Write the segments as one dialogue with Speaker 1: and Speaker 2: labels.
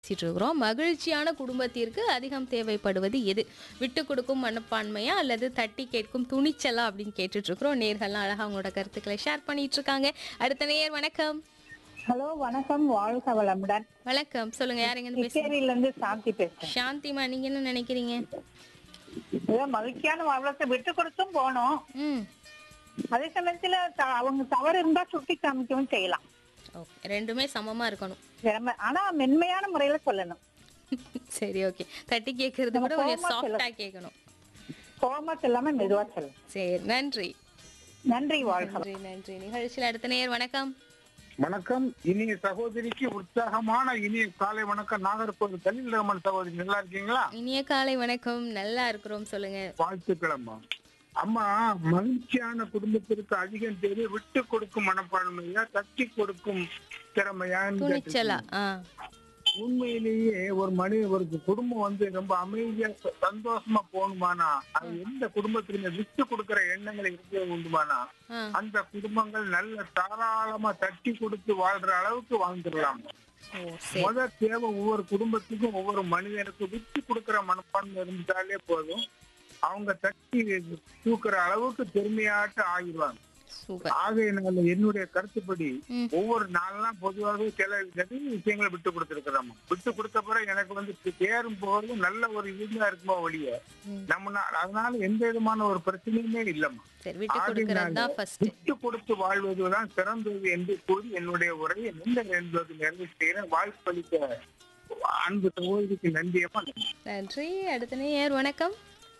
Speaker 1: பேசிட்டு இருக்கிறோம் மகிழ்ச்சியான குடும்பத்திற்கு அதிகம் தேவைப்படுவது எது விட்டு கொடுக்கும் மனப்பான்மையா அல்லது தட்டி கேட்கும் துணிச்சலா அப்படின்னு கேட்டுட்டு இருக்கிறோம் நேர்கள்லாம் அழகா அவங்களோட கருத்துக்களை ஷேர் பண்ணிட்டு இருக்காங்க அடுத்த நேயர் வணக்கம்
Speaker 2: ஹலோ வணக்கம் வாழ்க வளமுடன்
Speaker 1: வணக்கம் சொல்லுங்க யாருங்க இருந்து பேசுறீங்க
Speaker 2: கிருஷ்ணகிரியில இருந்து சாந்தி பேசுறேன்
Speaker 1: சாந்திமா நீங்க என்ன நினைக்கிறீங்க
Speaker 2: ஏதோ மகிழ்ச்சியான வாழ்க்கை விட்டு கொடுத்தும் போனோம்
Speaker 1: ம்
Speaker 2: அதே சமயத்துல த- அவங்க தவறு இருந்தா சுட்டி காமிக்கவும் செய்யலாம்
Speaker 1: ஓகே ரெண்டுமே சமமா இருக்கணும்
Speaker 2: திறமை ஆனா மென்மையான முறையில சொல்லணும்
Speaker 1: சரி ஓகே தட்டி கேட்கறது கூட கொஞ்சம் சாஃப்டா கேட்கணும்
Speaker 2: கோபமா சொல்லாம மெதுவா சொல்லணும்
Speaker 1: சரி நன்றி
Speaker 2: நன்றி வாழ்க
Speaker 1: நன்றி நன்றி நிகழ்ச்சியில் அடுத்த நேயர் வணக்கம்
Speaker 3: வணக்கம் இனிய சகோதரிக்கு உற்சாகமான இனிய காலை வணக்கம் நாகர்கோவில் கலில் ரஹ்மான் சகோதரி நல்லா இருக்கீங்களா
Speaker 1: இனிய காலை வணக்கம் நல்லா இருக்கிறோம் சொல்லுங்க
Speaker 3: வாழ்த்துக்கள் அம்மா அம்மா மகிழ்ச்சியான குடும்பத்திற்கு அதிகம் தேவை விட்டு கொடுக்கும் மனப்பான்மையா தட்டி கொடுக்கும் திறமையான்னு
Speaker 1: துணிச்சலா
Speaker 3: கேட்டிருக்கீங்க.
Speaker 1: ஆ
Speaker 3: உண்மையிலேயே ஒரு மனித ஒரு குடும்பம் வந்து ரொம்ப அமைதியா ச- சந்தோஷமா போகணுமானா அது எந்த குடும்பத்திலுமே விட்டு கொடுக்கிற எண்ணங்கள் இருக்க உண்டுமானா
Speaker 1: ஆ
Speaker 3: அந்த குடும்பங்கள் நல்ல தாராளமா தட்டி கொடுத்து வாழ்ற அளவுக்கு வாழ்ந்துடலாம்
Speaker 1: ஓ சரி
Speaker 3: முத தேவை ஒவ்வொரு குடும்பத்துக்கும் ஒவ்வொரு மனிதனுக்கும் விட்டு கொடுக்கிற மனப்பான்மை இருந்துட்டாலே போதும் அவங்க தட்டி தூக்குற அளவுக்கு பெருமையாட்டு ஆகிடுவாங்க
Speaker 1: சூப்பர்
Speaker 3: ஆகையினால என்னுடைய கருத்துப்படி
Speaker 1: ம்.
Speaker 3: ஒவ்வொரு நாள்லாம் பொதுவாகவே சில நிறைய விஷயங்களை விட்டு கொடுத்துருக்கிறோம் விட்டு கொடுத்த பிறகு எனக்கு வந்து தேரும் போது நல்ல ஒரு இதுதான் இருக்குமோ ஒழிய
Speaker 1: ம்.
Speaker 3: நம்ம நா- அதனால எந்த விதமான ஒரு பிரச்சனையுமே இல்லம்மா
Speaker 1: சரி விட்டு கொடுக்கறது தான் ஃபர்ஸ்ட்
Speaker 3: விட்டு கொடுத்து வாழ்வதுதான் சிறந்தது என்று கூறி என்னுடைய உரையை நீண்ட என்பது நிறைவு செய்கிறேன் வாய்ப்பளித்த அன்பு சகோதரிக்கு நன்றியம்மா நன்றி.
Speaker 1: நன்றி அடுத்த நேயர் வணக்கம்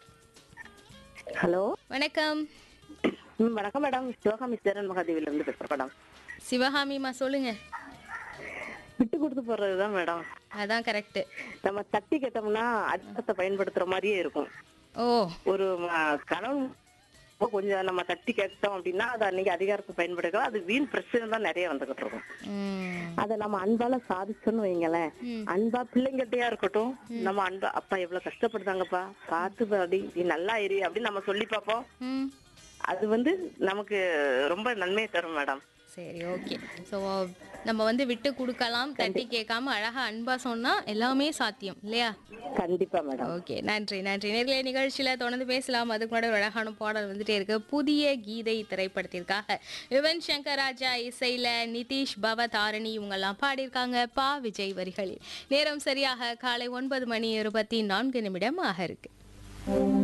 Speaker 4: ஹலோ
Speaker 1: வணக்கம்
Speaker 4: ம் வணக்கம் மேடம் சிவகாமி சேரன் மகாதேவில இருந்து பேசுறேன் மேடம்
Speaker 1: சிவகாமிமா சொல்லுங்க
Speaker 4: விட்டு கொடுத்து போறதுதான் மேடம்
Speaker 1: அதான் கரெக்ட்
Speaker 4: நம்ம தட்டி கேட்டோம்னா அதிகாரத்தை பயன்படுத்துற மாதிரியே இருக்கும்
Speaker 1: ஓ
Speaker 4: ஒரு ம- கணவன் கொஞ்சம் நம்ம தட்டி கேட்டோம் அப்படின்னா அது அன்னைக்கு அதிகாரத்தை பயன்படுத்தலாம் அது வீண் பிரச்சனை தான் நிறைய வந்துகிட்டு இருக்கும்
Speaker 1: ம்
Speaker 4: அதை நம்ம அன்பால சாதிச்சோன்னு வைங்களேன்
Speaker 1: ம்.
Speaker 4: அன்பா பிள்ளைங்கள்ட்டயா இருக்கட்டும் நம்ம அன்பா அப்பா எவ்வளவு கஷ்டப்படுதாங்கப்பா பார்த்து அப்படி நீ நல்லா இரு அப்படின்னு நம்ம சொல்லி பார்ப்போம்
Speaker 1: ம்
Speaker 4: அது வந்து நமக்கு ரொம்ப நன்மையை தரும் மேடம்
Speaker 1: சரி ஓகே ஸோ நம்ம வந்து விட்டு கொடுக்கலாம் தட்டி கேட்காம அழகா அன்பா சொன்னா எல்லாமே சாத்தியம் இல்லையா
Speaker 4: கண்டிப்பா மேடம்
Speaker 1: ஓகே நன்றி நன்றி நேர்களே நிகழ்ச்சியில தொடர்ந்து பேசலாம் அதுக்கு முன்னாடி ஒரு அழகான பாடல் வந்துட்டே இருக்கு புதிய கீதை திரைப்படத்திற்காக யுவன் சங்கர் ராஜா இசையில நிதிஷ் பவ தாரணி இவங்கெல்லாம் பாடியிருக்காங்க பா விஜய் வரிகளில் நேரம் சரியாக காலை ஒன்பது மணி இருபத்தி நான்கு நிமிடம் ஆக இருக்கு